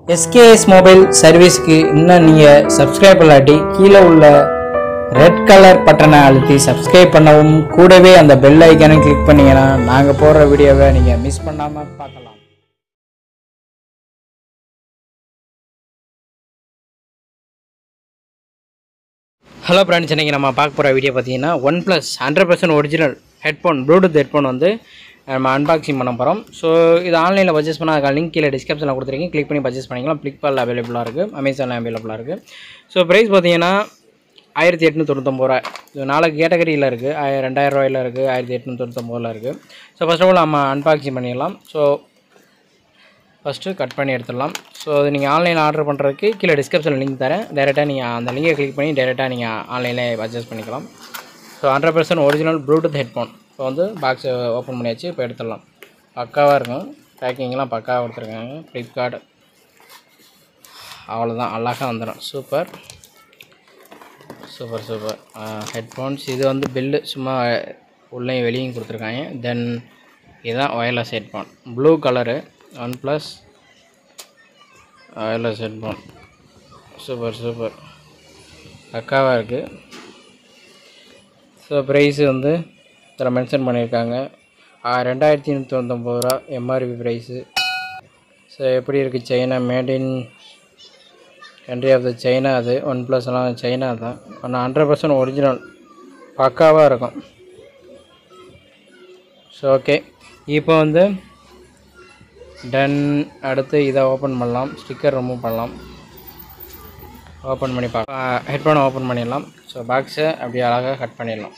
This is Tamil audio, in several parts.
எஸ்கேஎஸ் மொபைல் சர்வீஸ்க்கு இன்னும் நீங்கள் சப்ஸ்கிரைப் பண்ணாட்டி கீழே உள்ள ரெட் கலர் பட்டனை அழுத்தி சப்ஸ்கிரைப் பண்ணவும் கூடவே அந்த பெல் ஐக்கானை கிளிக் பண்ணீங்கன்னா நாங்கள் போடுற வீடியோவை நீங்கள் மிஸ் பண்ணாமல் பார்க்கலாம் ஹலோ ஃப்ரெண்ட்ஸ் இன்றைக்கி நம்ம பார்க்க போகிற வீடியோ பார்த்தீங்கன்னா OnePlus hundred percent original headphone bluetooth headphone வந்து நம்ம அன்பாக்சிங் பண்ண போகிறோம் ஸோ இது ஆன்லைனில் பர்ச்சேஸ் பண்ண அதுக்கான லிங்க் கீழே டிஸ்கிரிப்ஷனில் கொடுத்துருக்கீங்க கிளிக் பண்ணி பர்ச்சேஸ் பண்ணிக்கலாம் ஃப்ளிப்கார்ட்டில் அவைலபிளாக இருக்குது அமேசானில் அவைலபிளாக இருக்குது ஸோ ப்ரைஸ் பார்த்தீங்கன்னா ஆயிரத்தி எட்நூற்றி தொண்ணூத்தொம்பது ரூபா இது நாலு கேட்டகரியில் இருக்குது ஆய ரெண்டாயிரம் ரூபாயில் இருக்குது ஆயிரத்தி எட்நூற்றி தொண்ணூத்தொம்பதுல இருக்குது ஸோ ஃபர்ஸ்ட் ஆஃப் ஆல் நம்ம அன்பாக்சிங் பண்ணிடலாம் ஸோ ஃபஸ்ட்டு கட் பண்ணி எடுத்துடலாம் ஸோ அது நீங்கள் ஆன்லைனில் ஆர்டர் பண்ணுறதுக்கு கீழே டிஸ்கிரிப்ஷனில் லிங்க் தரேன் டேரெக்டாக நீங்கள் அந்த லிங்கை கிளிக் பண்ணி டேரெக்டாக நீங்கள் ஆன்லைனில் பர்ச்சேஸ் பண்ணிக்கலாம் so hundred percent original bluetooth headphone இப்போ வந்து பாக்ஸை ஓப்பன் பண்ணியாச்சு இப்போ எடுத்துடலாம் பக்காவாக இருக்கும் பேக்கிங்லாம் பக்காவாக கொடுத்துருக்காங்க ஃப்ளிப்கார்ட் அவ்வளோதான் அழகாக வந்துடும் சூப்பர் சூப்பர் சூப்பர் ஹெட்ஃபோன்ஸ் இது வந்து பில்லு சும்மா உள்ளேயும் வெளியும் கொடுத்துருக்காங்க தென் இதுதான் wireless headphone blue colour OnePlus wireless headphone super super பக்காவாக இருக்குது ஸோ ப்ரைஸு வந்து இதில் மென்ஷன் பண்ணியிருக்காங்க ஆ, ரெண்டாயிரத்தி தொண்ணூத்தொம்பது ரூபா எம்ஆர்பி ப்ரைஸு ஸோ எப்படி இருக்குது China made in country of the China அது ஒன் ப்ளஸ்லாம் சைனா தான் ஆனால் ஹண்ட்ரட் பர்சன்ட் ஒரிஜினல் பக்காவாக இருக்கும் ஸோ ஓகே இப்போ வந்து டன் அடுத்து இதை ஓப்பன் பண்ணலாம் ஸ்டிக்கர் ரிமூவ் பண்ணலாம் ஓப்பன் பண்ணி பார்க்கலாம் ஹெட்ஃபோனை ஓப்பன் பண்ணிடலாம் ஸோ பாக்ஸை அப்படியே அழகாக கட் பண்ணிடலாம்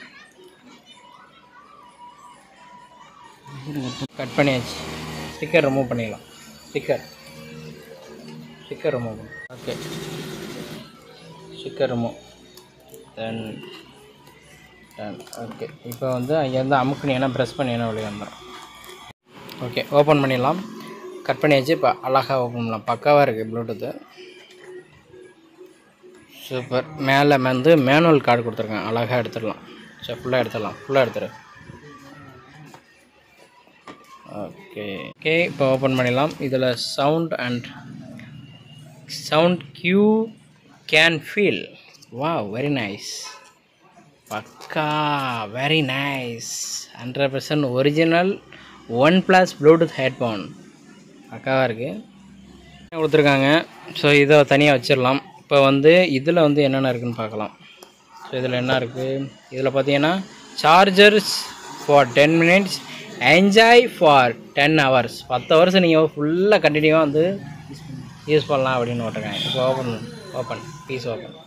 கட் பண்ணியாச்சு ஸ்டிக்கர் ரிமூவ் பண்ணிடலாம் sticker sticker remove okay sticker remove then done okay இப்போ வந்து அங்கேருந்து அமுக்குனீங்கன்னா ப்ரெஸ் பண்ணிங்கன்னா வெளியே வந்துடும் ஓகே ஓப்பன் பண்ணிடலாம் கட் பண்ணியாச்சு இப்போ அழகாக ஓப்பன் பண்ணலாம் பக்காவாக இருக்குது ப்ளூடூத்து சூப்பர் மேலே வந்து மேனுவல் கார்டு கொடுத்துருக்கேன் அழகாக எடுத்துடலாம் சரி ஃபுல்லாக எடுத்துடலாம் ஃபுல்லாக எடுத்துரு ஓகே ஓகே இப்போ ஓப்பன் பண்ணிடலாம் இதில் sound and sound you can feel வா வெரி நைஸ் பக்கா very nice hundred percent original OnePlus bluetooth headphone பக்காவாக இருக்குது கொடுத்துருக்காங்க ஸோ இதை தனியாக வச்சிடலாம் இப்போ வந்து இதில் வந்து என்னென்ன இருக்குன்னு பார்க்கலாம் ஸோ இதில் என்ன இருக்குது இதில் பார்த்தீங்கன்னா chargers for ten minutes enjoy for ten hours பத்து ஹவர்ஸ் நீங்கள் ஃபுல்லாக கண்டினியூவாக வந்து யூஸ் பண்ணலாம் அப்படின்னு போட்டிருக்காங்க இப்போ open open piece open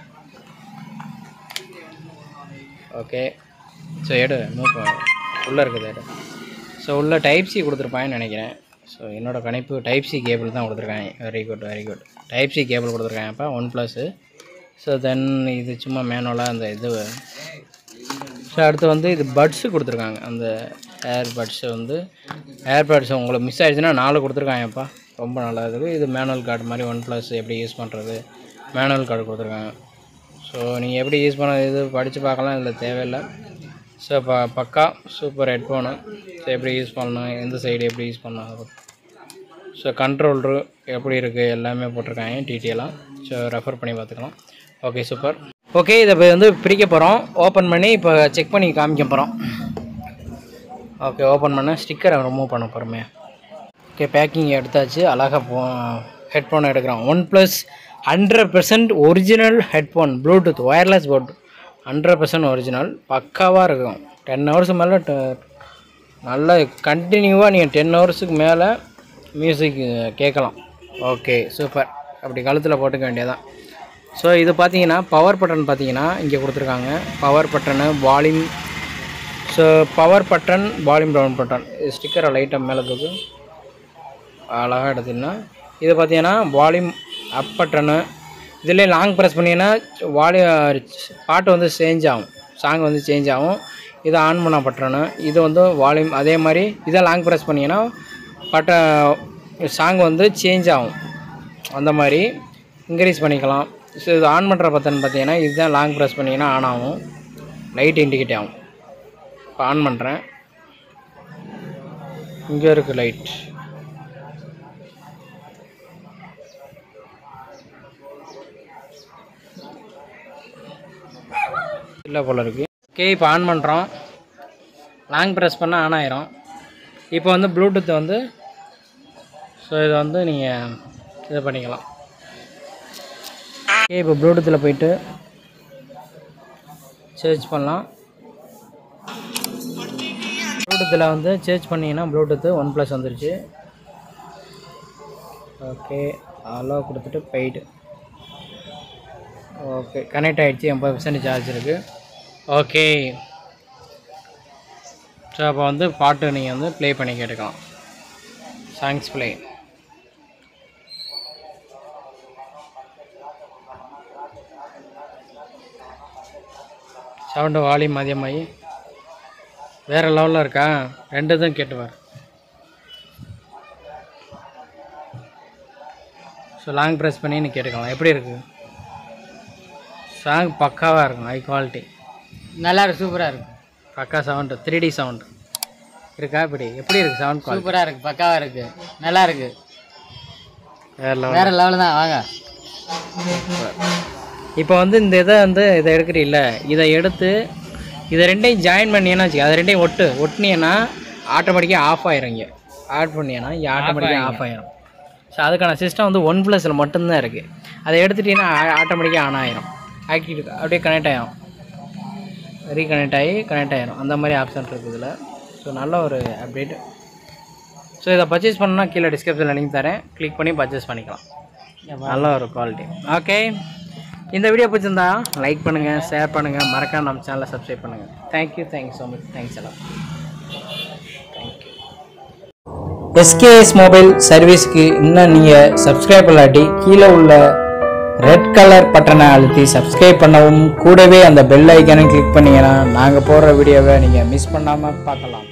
okay so எடு மூவ் உள்ளே இருக்குது எடு ஸோ உள்ள டைப் சி கொடுத்துருப்பாங்கன்னு நினைக்கிறேன் ஸோ என்னோடய கணிப்பு டைப் சி கேபிள் தான் கொடுத்துருக்காங்க very good very good type C cable கொடுத்துருக்காங்க இப்போ ஒன் ப்ளஸ்ஸு ஸோ தென் இது சும்மா மேனுவலாக அந்த இது ஸோ அடுத்து வந்து இது பட்ஸு கொடுத்துருக்காங்க அந்த ஏர் பட்ஸு வந்து ஏர் பட்ஸ் உங்களுக்கு மிஸ் ஆயிடுச்சுன்னா நாலு கொடுத்துருக்காங்கப்பா ரொம்ப நல்லா இருக்குது இது மேனுவல் கார்டு மாதிரி ஒன் ப்ளஸ் எப்படி யூஸ் பண்ணுறது மேனுவல் கார்டு கொடுத்துருக்காங்க ஸோ நீங்கள் எப்படி யூஸ் பண்ண இது படித்து பார்க்கலாம் இதில் தேவையில்லை ஸோ ப பக்கா சூப்பர் ஹெட்ஃபோனு ஸோ எப்படி யூஸ் பண்ணணும் எந்த சைடு எப்படி யூஸ் பண்ணணும் ஸோ கண்ட்ரோல்ரு எப்படி இருக்குது எல்லாமே போட்டிருக்காங்க டீட்டெயிலாக ஸோ ரெஃபர் பண்ணி பார்த்துக்கலாம் ஓகே சூப்பர் ஓகே இதை இப்போ வந்து பிரிக்க போகிறோம் ஓப்பன் பண்ணி இப்போ செக் பண்ணி காமிக்க போகிறோம் ஓகே ஓப்பன் பண்ண ஸ்டிக்கரை ரிமூவ் பண்ண போகிறோமே ஓகே பேக்கிங் எடுத்தாச்சு அழகாக போ ஹெட்ஃபோன் எடுக்கிறோம் OnePlus hundred percent original headphone bluetooth wireless boAt hundred percent original பக்காவாக இருக்கும் டென் ஹவர்ஸ் மேலே நல்லா கண்டினியூவாக நீங்கள் டென் ஹவர்ஸுக்கு மேலே மியூசிக் கேட்கலாம் ஓகே சூப்பர் அப்படி கழுத்தில் போட்டுக்க வேண்டியதான் ஸோ இது பார்த்தீங்கன்னா பவர் பட்டன் பார்த்தீங்கன்னா இங்கே கொடுத்துருக்காங்க power button volume so power button volume down button இது ஸ்டிக்கரை லைட்டாக மேலே தூக்கு அழகாக எடுத்தீங்கன்னா இது பார்த்தீங்கன்னா வால்யூம் அப் பட்டனு இதிலே லாங் ப்ரெஸ் பண்ணிங்கன்னா வால்யூ பாட்டு வந்து சேஞ்ச் ஆகும் சாங் வந்து சேஞ்ச் ஆகும் இது ஆன் பண்ண பட்டனு இது வந்து வால்யூம் அதே மாதிரி இதை லாங் ப்ரெஸ் பண்ணிங்கன்னா பட்ட சாங் வந்து சேஞ்ச் ஆகும் அந்த மாதிரி இன்க்ரீஸ் பண்ணிக்கலாம் ஸோ இது ஆன் பண்ணுற பட்டன் பார்த்தீங்கன்னா இதுதான் லாங் ப்ரெஸ் பண்ணிங்கன்னா ஆன் ஆகும் லைட் இண்டிகேட் ஆகும் இப்போ ஆன் பண்ணுறேன் இங்கே இருக்குது லைட் இல்லை போல் இருக்குது ஓகே இப்போ ஆன் பண்ணுறோம் லாங் ப்ரெஸ் பண்ணால் ஆன் ஆயிரும் இப்போ வந்து ப்ளூடூத் வந்து ஸோ இதை வந்து நீங்கள் இது பண்ணிக்கலாம் ஓகே இப்போ ப்ளூடூத்தில் போயிட்டு சர்ச் பண்ணலாம் ப்ளூடூத்தில் வந்து சர்ச் பண்ணிங்கன்னா ப்ளூடூத்து ஒன் ப்ளஸ் வந்துருச்சு ஓகே அலோ கொடுத்துட்டு பெய்டு ஓகே கனெக்ட் ஆகிடுச்சு எண்பது பர்சன்ட் சார்ஜ் இருக்குது ஓகே ஸோ அப்போ வந்து பாட்டு நீங்கள் வந்து ப்ளே பண்ணி கேட்டுக்கலாம் சாங்ஸ் ப்ளே சவுண்டு வால்யூம் அதிகமாகி வேறு லெவலில் இருக்கா ரெண்டு இதுவும் கேட்டுவார் ஸோ லாங் ப்ரெஸ் பண்ணி நீ கேட்டுக்கலாம் எப்படி இருக்குது சாங் பக்காவாக இருக்கும் ஹை குவாலிட்டி நல்லா இருக்கு சூப்பராக இருக்கு பக்கா சவுண்டு த்ரீ டி சவுண்டு இருக்கா இப்படி எப்படி இருக்குது சவுண்ட் குவாலிட்டி சூப்பராக இருக்கு பக்காவாக இருக்கு நல்லா இருக்கு வேறு லெவல் வேற லெவல் தான் வாங்க இப்போ வந்து இந்த இதை வந்து இதை எடுக்கிறீல்ல இதை எடுத்து இதை ரெண்டையும் ஜாயின் பண்ணியன்னா வச்சுக்க அதை ரெண்டையும் ஒட்டு ஒட்டினீங்கன்னா ஆட்டோமேட்டிக்காக ஆஃப் ஆயிரும் இங்கே ஆட் பண்ணியன்னா இங்கே ஆட்டோமேட்டிக்காக ஆஃப் ஆயிரும் ஸோ அதுக்கான சிஸ்டம் வந்து ஒன் ப்ளஸில் மட்டும்தான் இருக்குது அதை எடுத்துட்டீங்கன்னா ஆட்டோமேட்டிக்காக ஆன் ஆயிரும் ஆக்டிவ் அப்படியே கனெக்ட் ஆகிரும் ரீகனெக்ட் ஆகி கனெக்ட் ஆயிரும் அந்த மாதிரி ஆப்ஷன் இருக்குது இதில் ஸோ நல்ல ஒரு அப்டேட் ஸோ இதை பர்ச்சேஸ் பண்ணணும்னா கீழே டிஸ்கிரிப்ஷனில் லிங்க் தரேன் கிளிக் பண்ணி பர்ச்சேஸ் பண்ணிக்கலாம் நல்ல ஒரு குவாலிட்டி ஓகே இந்த வீடியோ பிடிச்சிருந்தா லைக் பண்ணுங்கள் ஷேர் பண்ணுங்கள் மறக்காம நம்ம சேனலை சப்ஸ்கிரைப் பண்ணுங்கள் thank you thank you so much thanks எல்லாம் தேங்க்யூ எஸ்கேஎஸ் மொபைல் சர்வீஸ்க்கு இன்னும் நீங்கள் சப்ஸ்கிரைப் பண்ணாட்டி கீழே உள்ள ரெட் கலர் பட்டனை அழுத்தி சப்ஸ்கிரைப் பண்ணவும் கூடவே அந்த பெல் ஐக்கானை கிளிக் பண்ணீங்கன்னா நாங்கள் போடுற வீடியோவை நீங்கள் மிஸ் பண்ணாமல் பார்க்கலாம்